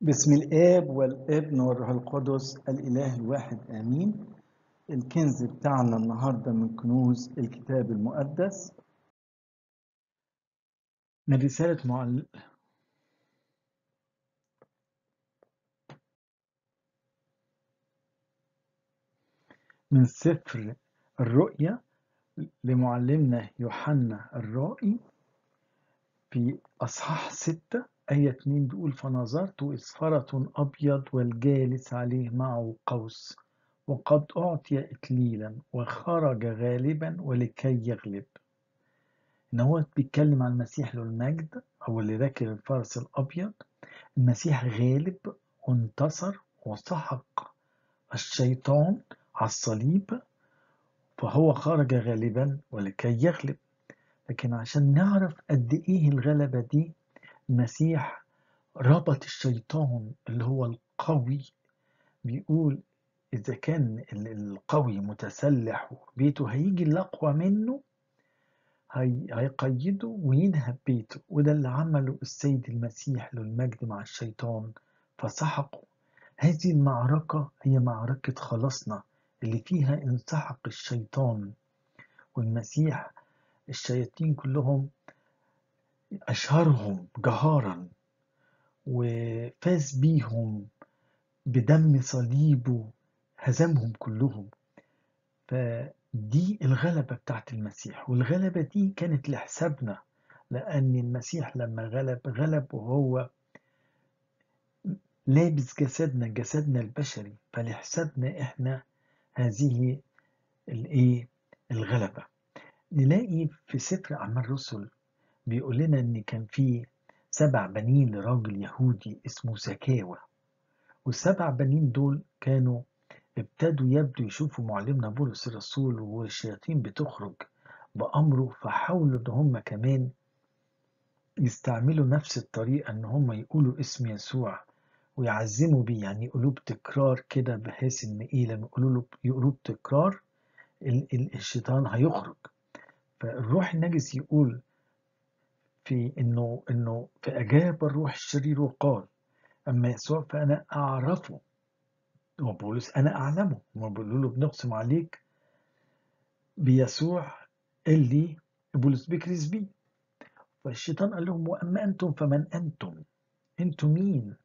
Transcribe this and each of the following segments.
بسم الآب والابن والروح القدس الإله الواحد آمين الكنز بتاعنا النهاردة من كنوز الكتاب المقدس من رسالة معل... من سفر الرؤيا لمعلمنا يوحنا الرائي في أصحاح ستة آية 2 بيقول فنظرت إذ فرس أبيض والجالس عليه معه قوس وقد أعطي إكليلا وخرج غالبا ولكي يغلب إن هو بيتكلم عن المسيح له المجد أو اللي راكب الفرس الأبيض المسيح غالب وانتصر وسحق الشيطان على الصليب فهو خرج غالبا ولكي يغلب لكن عشان نعرف قد إيه الغلبة دي المسيح ربط الشيطان اللي هو القوي بيقول إذا كان القوي متسلح وبيته هيجي الأقوى منه هي هيقيده وينهب بيته وده اللي عمله السيد المسيح له المجد مع الشيطان فسحقه هذه المعركة هي معركة خلاصنا اللي فيها انسحق الشيطان والمسيح الشياطين كلهم أشهرهم جهارا وفاز بيهم بدم صليبه هزمهم كلهم فدي الغلبة بتاعت المسيح والغلبة دي كانت لحسابنا لأن المسيح لما غلب غلب وهو لابس جسدنا جسدنا البشري فلحسابنا احنا هذه الايه الغلبة نلاقي في سفر أعمال الرسل بيقول لنا إن كان في سبع بنين لراجل يهودي اسمه زكاوى والسبع بنين دول كانوا ابتدوا يبدو يشوفوا معلمنا بولس الرسول والشياطين بتخرج بأمره فحاولوا إن هم كمان يستعملوا نفس الطريقة إن هم يقولوا اسم يسوع ويعزموا بيه يعني يقولوه بتكرار كده بحيث إن إيه لما يقولوا له يقولوه بتكرار الشيطان هيخرج فالروح النجس يقول في انه انه فاجاب الروح الشرير وقال اما يسوع فانا اعرفه وبولس انا اعلمه ما بيقولوا له بنقسم عليك بيسوع اللي بولس بيكرز بيه فالشيطان قال لهم واما انتم فمن انتم انتم مين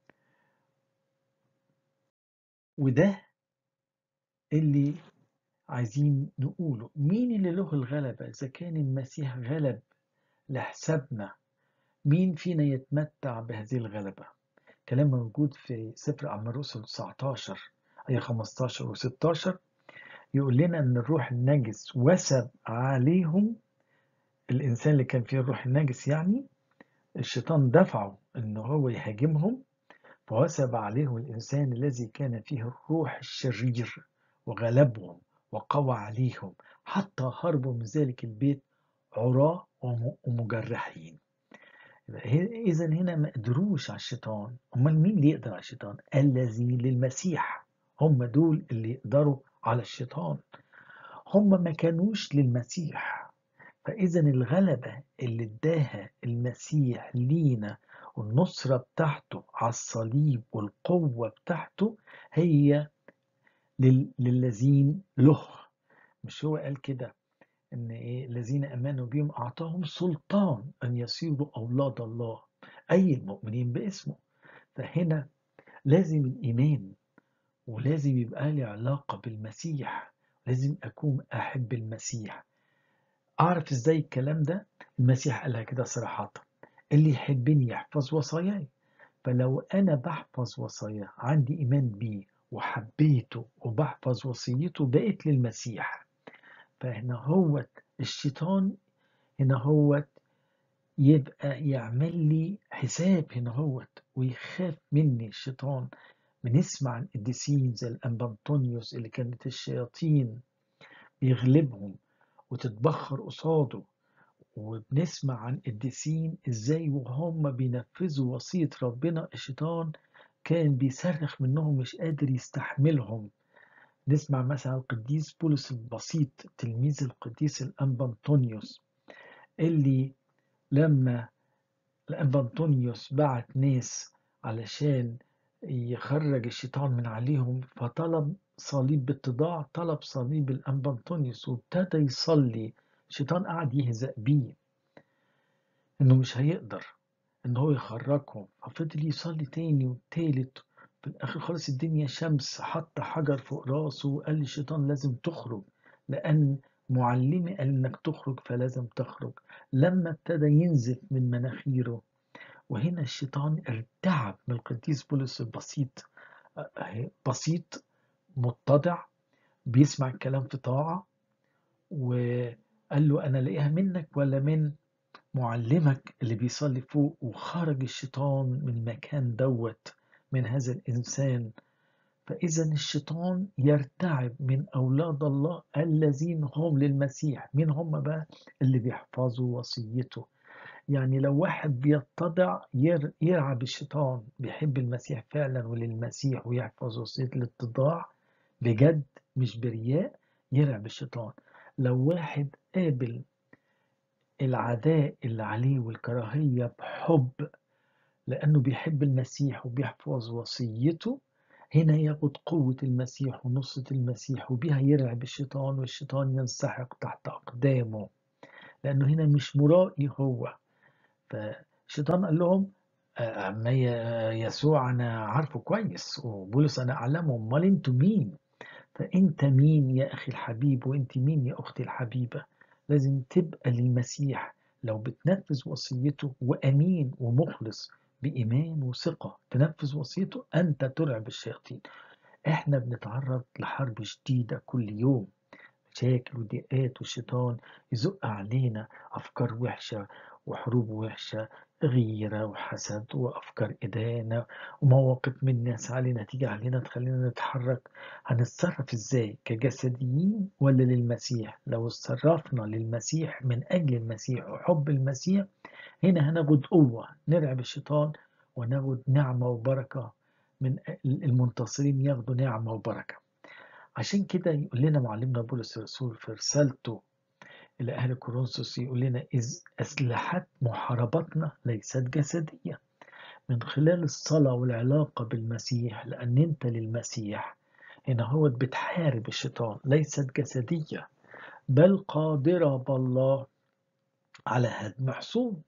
وده اللي عايزين نقوله مين اللي له الغلبة إذا كان المسيح غلب لحسابنا مين فينا يتمتع بهذه الغلبة كلام موجود في سفر أعمال الرسل 19 آية 15 و16 يقول لنا أن الروح النجس وسب عليهم الإنسان اللي كان فيه الروح النجس يعني الشيطان دفعه أن هو يهاجمهم فوسب عليهم الإنسان الذي كان فيه الروح الشرير وغلبهم وقوى عليهم حتى هربوا من ذلك البيت عراة ومجرحين إذا هنا ما قدروش على الشيطان أمال مين اللي يقدر على الشيطان الذين للمسيح هم دول اللي يقدروا على الشيطان هم ما كانوش للمسيح فإذا الغلبة اللي اداها المسيح لينا والنصرة بتاعته على الصليب والقوة بتاعته هي للذين له مش هو قال كده ان ايه الذين امنوا بهم اعطاهم سلطان ان يصيروا اولاد الله اي المؤمنين باسمه فهنا لازم الايمان ولازم يبقى لي علاقه بالمسيح لازم اكون احب المسيح اعرف ازاي الكلام ده المسيح قالها كده صراحه اللي يحبني يحفظ وصاياي فلو انا بحفظ وصاياه عندي ايمان بيه وحبيته وبحفظ وصيته بقيت للمسيح فهنا هو الشيطان هنا هو يبقى يعمل لي حساب هنا هو ويخاف مني الشيطان بنسمع عن قديسين زي الأنبانطونيوس اللي كانت الشياطين بيغلبهم وتتبخر قصاده وبنسمع عن قديسين ازاي وهم بينفذوا وصية ربنا الشيطان كان بيصرخ منهم مش قادر يستحملهم نسمع مثلا القديس بولس البسيط تلميذ القديس الأنبا أنطونيوس اللي لما الأنبا أنطونيوس بعت ناس علشان يخرج الشيطان من عليهم فطلب صليب باتضاع طلب صليب الأنبا أنطونيوس وابتدى يصلي الشيطان قعد يهزأ بيه إنه مش هيقدر إن هو يخرجهم ففضل يصلي تاني وتالت في الآخر خالص الدنيا شمس حط حجر فوق راسه وقال للشيطان لازم تخرج لأن معلمي قال إنك تخرج فلازم تخرج لما ابتدى ينزف من مناخيره وهنا الشيطان ارتعب من القديس بولس البسيط بسيط متضع بيسمع الكلام في طاعة وقال له أنا لاقيها منك ولا من معلمك اللي بيصلي فوق وخرج الشيطان من المكان دوت من هذا الإنسان فإذا الشيطان يرتعب من أولاد الله الذين هم للمسيح مين هم بقى اللي بيحفظوا وصيته يعني لو واحد بيتضع يرعب الشيطان بيحب المسيح فعلا وللمسيح ويحفظ وصية الاتضاع بجد مش برياء يرعب الشيطان لو واحد قابل العداء اللي عليه والكراهية بحب لأنه بيحب المسيح وبيحفظ وصيته هنا ياخد قوة المسيح ونصرة المسيح وبيها يرعب الشيطان والشيطان ينسحق تحت أقدامه لأنه هنا مش مرائي هو فالشيطان قال لهم أما يسوع أنا عارفه كويس وبولس أنا أعلمه أمال أنتوا مين فأنت مين يا أخي الحبيب وأنت مين يا أختي الحبيبة لازم تبقى للمسيح لو بتنفذ وصيته وأمين ومخلص بإيمان وثقة تنفذ وصيته أنت ترعب الشياطين إحنا بنتعرض لحرب شديدة كل يوم مشاكل وضيقات والشيطان يزق علينا أفكار وحشة وحروب وحشة غيرة وحسد وأفكار إدانة ومواقف من الناس علينا تيجي علينا تخلينا نتحرك هنتصرف إزاي كجسديين ولا للمسيح لو اتصرفنا للمسيح من أجل المسيح وحب المسيح هنا هناخد قوة نرعب الشيطان وناخد نعمة وبركة من المنتصرين ياخدوا نعمة وبركة عشان كده يقول لنا معلمنا بولس الرسول في رسالته إلى أهل كورنثوس يقول لنا إذ أسلحة محاربتنا ليست جسدية من خلال الصلاة والعلاقة بالمسيح لأن أنت للمسيح هنا هو بتحارب الشيطان ليست جسدية بل قادرة بالله على هدم حصون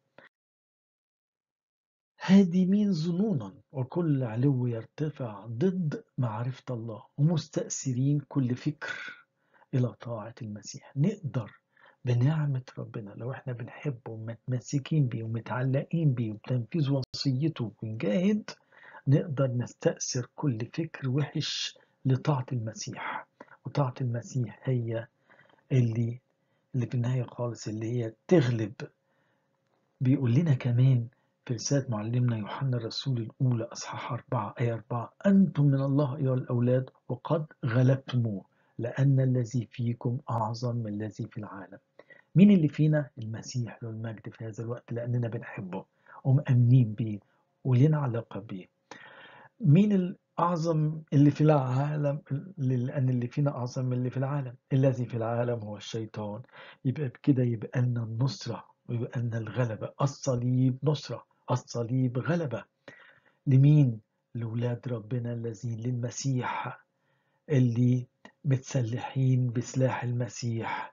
هادمين ظنونا وكل علو يرتفع ضد معرفة الله ومستأثرين كل فكر إلى طاعة المسيح نقدر بنعمة ربنا لو احنا بنحبه ومتمسكين بيه ومتعلقين بيه وبتنفيذ وصيته ونجاهد نقدر نستأثر كل فكر وحش لطاعة المسيح وطاعة المسيح هي اللي اللي في النهاية خالص اللي هي تغلب بيقول لنا كمان في رسالة معلمنا يوحنا الرسول الأولى أصحاح 4 آية 4 أنتم من الله أيها الأولاد وقد غلبتموه لأن الذي فيكم أعظم من الذي في العالم مين اللي فينا المسيح له المجد في هذا الوقت لأننا بنحبه ومأمنين بيه ولنا علاقة بيه مين الأعظم اللي في العالم لأن اللي فينا أعظم من اللي في العالم الذي في العالم هو الشيطان يبقى بكده يبقى لنا النصرة ويبقى لنا الغلبة الصليب نصرة الصليب غلبة لمين لولاد ربنا الذين للمسيح اللي متسلحين بسلاح المسيح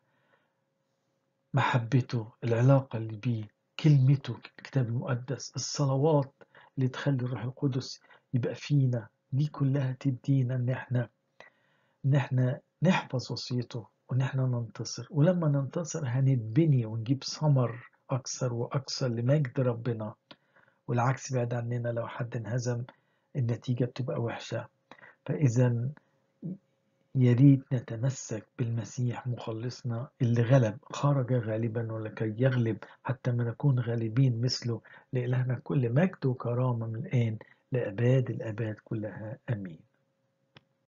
محبته العلاقة اللي بيه كلمته الكتاب المقدس الصلوات اللي تخلي الروح القدس يبقى فينا دي كلها تدينا ان احنا ان احنا نحفظ وصيته وان احنا ننتصر ولما ننتصر هنتبني ونجيب ثمر اكثر واكثر لمجد ربنا والعكس بعد عننا لو حد انهزم النتيجة بتبقى وحشة فإذا يا ريت نتمسك بالمسيح مخلصنا اللي غلب خرج غالبا ولكي يغلب حتى ما نكون غالبين مثله لإلهنا كل مجد وكرامة من الآن لأباد الأباد كلها أمين